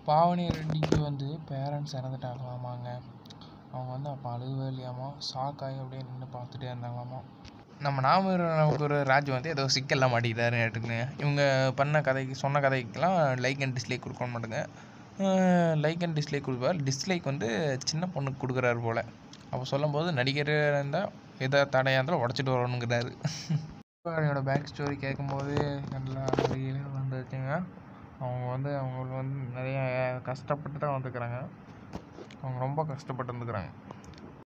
பாவனி ரெட்டிக்கு வந்து பேரண்ட்ஸ் இறந்துட்டாங்களாமாங்க அவங்க வந்து அப்போ அழுகவே இல்லையாமா ஷாக் ஆகி அப்படியே நின்று பார்த்துட்டே இருந்தாங்களாமா நம்ம நாம நமக்கு ஒரு ராஜ் வந்து ஏதோ சிக்கலில் மாட்டிக்கிட்டாரு நேட்டுங்க இவங்க பண்ண கதைக்கு சொன்ன கதைக்கெல்லாம் லைக் அண்ட் டிஸ்லைக் கொடுக்க மாட்டேங்க லைக் அண்ட் டிஸ்லைக் கொடுப்பார் டிஸ்லைக் வந்து சின்ன பொண்ணுக்கு கொடுக்குறாரு போல் அப்போ சொல்லும்போது நடிகர் இருந்தால் எதை தடையாக இருந்தாலும் உடச்சிட்டு வரணுங்கிறாரு என்னோட பேக் ஸ்டோரி கேட்கும்போது எல்லா வழியிலையும் வந்துருச்சுங்க அவங்க வந்து அவங்க வந்து நிறைய கஷ்டப்பட்டு தான் வந்துக்கிறாங்க அவங்க ரொம்ப கஷ்டப்பட்டு வந்துக்கிறாங்க